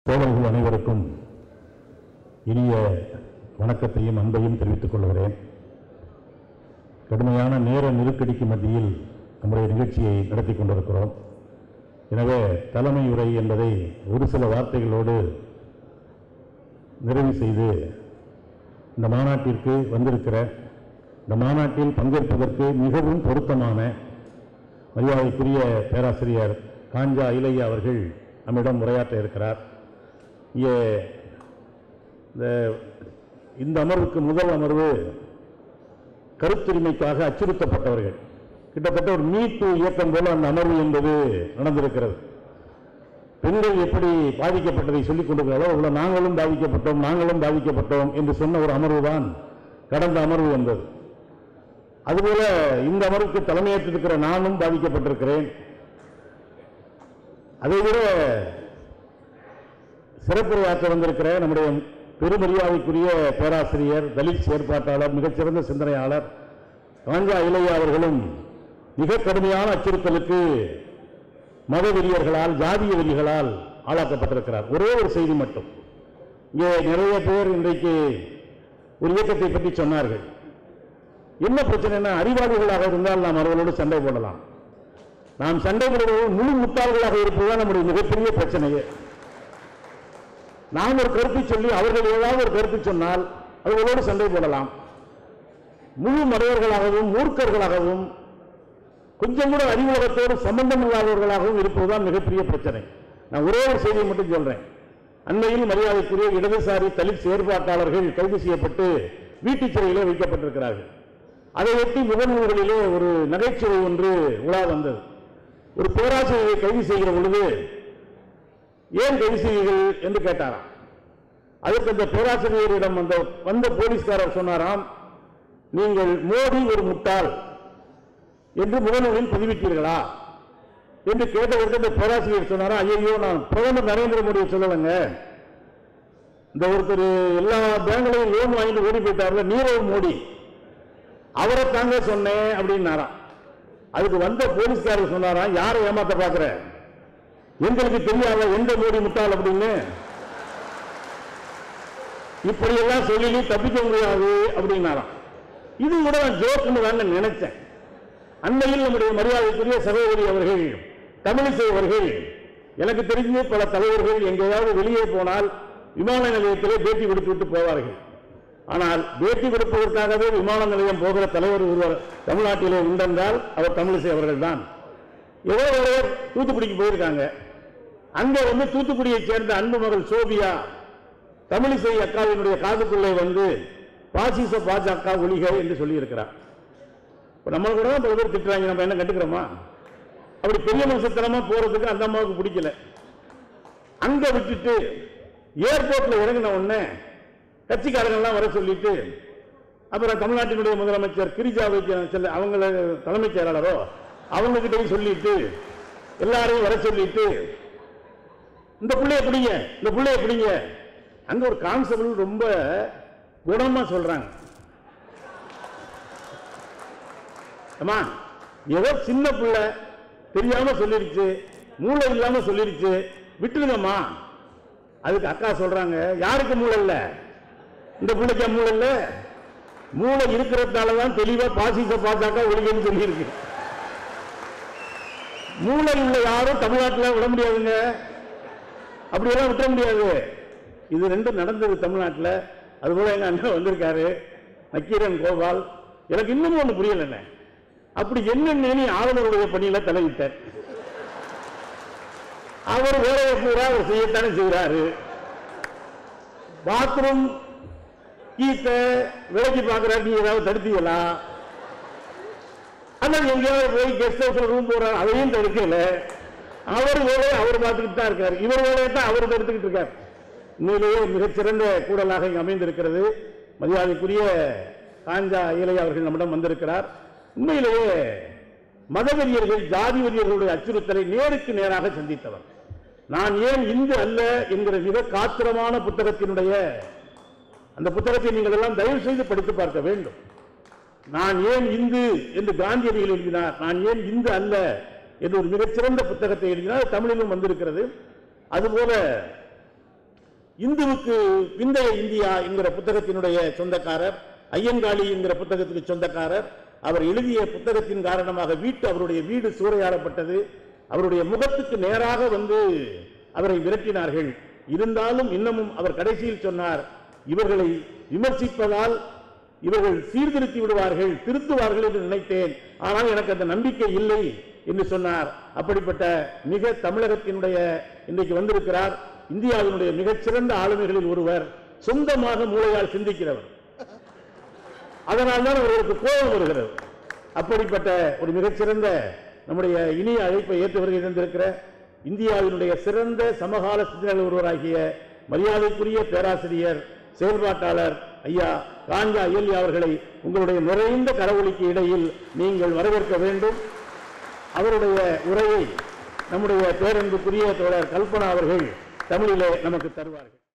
தோழர்கள் அனைவருக்கும் இனிய வணக்கத்தையும் அன்பையும் தெரிவித்துக் கொள்கிறேன் கடுமையான நேர நெருக்கடிக்கு மத்தியில் நம்முடைய நிகழ்ச்சியை நடத்தி கொண்டிருக்கிறோம் எனவே தலைமை உரை என்பதை ஒரு சில வார்த்தைகளோடு நிறைவு செய்து இந்த மாநாட்டிற்கு வந்திருக்கிற இந்த மாநாட்டில் பங்கேற்பதற்கு மிகவும் பொருத்தமான மரியாதைக்குரிய பேராசிரியர் காஞ்சா இலையா அவர்கள் நம்மிடம் உரையாற்ற இருக்கிறார் இங்கே இந்த இந்த அமர்வுக்கு முதல் அமர்வு கருத்துரிமைக்காக அச்சுறுத்தப்பட்டவர்கள் கிட்டத்தட்ட ஒரு மீட்டு இயக்கம் போல அந்த அமர்வு என்பது நடந்திருக்கிறது பெண்கள் எப்படி பாதிக்கப்பட்டதை சொல்லிக் கொண்டிருக்கிறதோ அவ்வளோ நாங்களும் பாதிக்கப்பட்டோம் நாங்களும் பாதிக்கப்பட்டோம் என்று சொன்ன ஒரு அமர்வு தான் கடந்த அமர்வு என்பது அதுபோல இந்த அமர்வுக்கு தலைமையேற்றிருக்கிற நானும் பாதிக்கப்பட்டிருக்கிறேன் அதை விட சிறப்புரையாற்ற வந்திருக்கிற நம்முடைய பெருமரியாதைக்குரிய பேராசிரியர் தலித் செயற்பாட்டாளர் மிகச்சிறந்த சிந்தனையாளர் காஞ்சா இளையா அவர்களும் மிக கடுமையான அச்சுறுத்தலுக்கு மத வெறியர்களால் ஜாதிய வெறிகளால் ஆளாக்கப்பட்டிருக்கிறார் ஒரே ஒரு செய்தி மட்டும் இங்கே நிறைய பேர் இன்றைக்கு ஒரு இயக்கத்தை பற்றி சொன்னார்கள் என்ன பிரச்சனைனா அறிவாளிகளாக இருந்தால் நாம் அவர்களோடு சண்டை போடலாம் நாம் சண்டை போடுவது முழு முட்டாள்களாக இருப்பதுதான் நம்முடைய மிகப்பெரிய பிரச்சனையே நாம் ஒரு கருத்தை சொல்லி அவர்கள் ஏதாவது ஒரு கருத்து சொன்னால் அவர்களோடு சண்டை போடலாம் முழு மடையர்களாகவும் மூர்க்கர்களாகவும் கொஞ்சம் கூட அறிவுலகத்தோடு சம்பந்தம் இல்லாதவர்களாகவும் இருப்பதுதான் மிகப்பெரிய பிரச்சனை நான் ஒரே ஒரு செய்தியை மட்டும் சொல்றேன் அண்மையில் மரியாதைக்குரிய இடதுசாரி தலித் செயற்பாட்டாளர்கள் கைது செய்யப்பட்டு வீட்டுச் சிறையிலே வைக்கப்பட்டிருக்கிறார்கள் அதையொட்டி முகநூல்களிலே ஒரு நகைச்சுவை ஒன்று உலா வந்தது ஒரு பேராசிரியரை கைது செய்கிற பொழுது ஏன் கைது செய்வீர்கள் என்று கேட்டாராம் அதற்கு அந்த பேராசிரியரிடம் அந்த வந்த போலீஸ்காரர் சொன்னாராம் நீங்கள் மோடி ஒரு முட்டாள் என்று முகநூலில் பதிவிட்டீர்களா என்று கேட்டதற்கு அந்த பேராசிரியர் சொன்னாரா ஐயோ நான் பிரதமர் நரேந்திர மோடியை சொல்லலைங்க இந்த ஒருத்தர் எல்லா பேங்க்லையும் லோன் வாங்கிட்டு ஓடி போயிட்டார்ல நீரவ் மோடி அவரை தாங்க சொன்னேன் அப்படின்னாராம் அதுக்கு வந்த போலீஸ்காரர் சொன்னாராம் யாரை ஏமாத்த பார்க்கிற எங்களுக்கு தெரியாத எந்த மோடி முட்டாள் அப்படின்னு இப்படி எல்லாம் சொல்லி தப்பிக்க முடியாது அப்படின்னாராம் இது கூட நான் ஜோக்குன்னு தாங்க நினைச்சேன் அண்மையில் நம்முடைய மரியாதைக்குரிய சகோதரி அவர்கள் தமிழிசை அவர்கள் எனக்கு தெரிஞ்சு பல தலைவர்கள் எங்கேயாவது வெளியே போனால் விமான நிலையத்திலே பேட்டி கொடுத்து விட்டு போவார்கள் ஆனால் பேட்டி கொடுப்பதற்காகவே விமான நிலையம் போகிற தலைவர் ஒருவர் தமிழ்நாட்டிலே உண்டென்றால் அவர் தமிழிசை அவர்கள் தான் ஏதோ ஒருவர் தூத்துக்குடிக்கு போயிருக்காங்க அங்க வந்து தூத்துக்குடியைச் சேர்ந்த அன்பு மகள் சோபியா தமிழிசை அக்காவினுடைய காதுக்குள்ளே வந்து பாசிச பாஜக ஒளிக என்று சொல்லியிருக்கிறார் இப்ப நம்ம கூட தான் பல பேர் திட்டுறாங்க நம்ம என்ன கண்டுக்கிறோமா அப்படி பெரிய மனுஷத்தனமா போறதுக்கு அந்த அம்மாவுக்கு பிடிக்கல அங்க விட்டுட்டு ஏர்போர்ட்ல இறங்கின உடனே கட்சிக்காரங்கள்லாம் வர சொல்லிட்டு அப்புறம் தமிழ்நாட்டினுடைய முதலமைச்சர் கிரிஜா வைத்திய செல்ல அவங்கள தலைமைச் செயலாளரோ அவங்க கிட்டயும் சொல்லிட்டு எல்லாரையும் வர சொல்லிட்டு இந்த புள்ளைய பிடிங்க இந்த புள்ளைய பிடிங்க அங்க ஒரு கான்ஸ்டபிள் ரொம்ப குணமா சொல்றாங்க அம்மா ஏதோ சின்ன பிள்ளை தெரியாம சொல்லிருச்சு மூளை இல்லாம சொல்லிருச்சு விட்டுருங்கம்மா அதுக்கு அக்கா சொல்றாங்க யாருக்கு மூளை இல்ல இந்த பிள்ளைக்கு மூளை இல்ல மூளை இருக்கிறதுனால தான் தெளிவா பாசிச பாஜக ஒழிகன்னு சொல்லியிருக்கு மூளை உள்ள யாரும் தமிழ்நாட்டில் விட முடியாதுங்க அப்படியெல்லாம் விட்டுற முடியாது இது ரெண்டும் நடந்தது தமிழ்நாட்டில் அதுபோல எங்க அண்ணன் வந்திருக்காரு நக்கீரன் கோபால் எனக்கு இன்னும் ஒண்ணு புரியல என்ன அப்படி என்னென்னு ஆளுநருடைய பணியில தலையிட்டார் அவர் வேலையை பூரா அவர் செய்யத்தானே செய்கிறாரு பாத்ரூம் கீத்த விலைக்கு பார்க்கிறாரு நீ ஏதாவது தடுத்தீங்களா ஆனால் எங்கேயாவது போய் கெஸ்ட் ஹவுஸ்ல ரூம் போறாரு அதையும் தடுக்கல அவர் வேலையை அவர் பார்த்துக்கிட்டு தான் இருக்காரு இவர் வேலையை தான் அவர் தடுத்துக்கிட்டு இருக்கார் உண்மையிலேயே மிகச்சிறந்த கூடலாக இங்கு அமைந்திருக்கிறது மரியாதைக்குரிய காஞ்சா இளைய அவர்கள் நம்மிடம் வந்திருக்கிறார் உண்மையிலேயே மதவெறியர்கள் ஜாதி வெறியர்களுடைய அச்சுறுத்தலை நேருக்கு நேராக சந்தித்தவர் நான் ஏன் இந்து அல்ல என்கிற மிக காத்திரமான புத்தகத்தினுடைய அந்த புத்தகத்தை நீங்கள் எல்லாம் தயவு செய்து படித்து பார்க்க வேண்டும் நான் ஏன் இந்து என்று காந்தியடிகள் எழுதினார் நான் ஏன் இந்து அல்ல என்று ஒரு மிகச்சிறந்த புத்தகத்தை எழுதினார் அது தமிழிலும் வந்திருக்கிறது அதுபோல இந்துவுக்கு பிந்தைய இந்தியா என்கிற புத்தகத்தினுடைய சொந்தக்காரர் ஐயங்காளி என்கிற புத்தகத்துக்கு சொந்தக்காரர் அவர் எழுதிய புத்தகத்தின் காரணமாக வீட்டு அவருடைய வீடு சூறையாடப்பட்டது அவருடைய முகத்துக்கு நேராக வந்து அவரை விரட்டினார்கள் இருந்தாலும் இன்னமும் அவர் கடைசியில் சொன்னார் இவர்களை விமர்சிப்பதால் இவர்கள் சீர்திருத்தி விடுவார்கள் திருத்துவார்கள் என்று நினைத்தேன் ஆனால் எனக்கு அந்த நம்பிக்கை இல்லை என்று சொன்னார் அப்படிப்பட்ட மிக தமிழகத்தினுடைய இன்றைக்கு வந்திருக்கிறார் இந்தியாவினுடைய மிகச்சிறந்த ஆளுமைகளில் ஒருவர் சொந்தமாக மூளையால் சிந்திக்கிறவர் அதனால்தான் அவர்களுக்கு கோபம் வருகிறது அப்படிப்பட்ட ஒரு மிகச்சிறந்த நம்முடைய இனிய அழைப்பை ஏற்று வருகை தந்திருக்கிற இந்தியாவினுடைய சிறந்த சமகால சிந்தனைகள் ஒருவராகிய மரியாதைக்குரிய பேராசிரியர் செயல்பாட்டாளர் ஐயா காஞ்சா ஐயல்யா அவர்களை உங்களுடைய நிறைந்த கரவொலிக்கு இடையில் நீங்கள் வரவேற்க வேண்டும் அவருடைய உரையை நம்முடைய பேரன்புக்குரிய தோழர் கல்பனா அவர்கள் தமிழிலே நமக்கு தருவார்கள்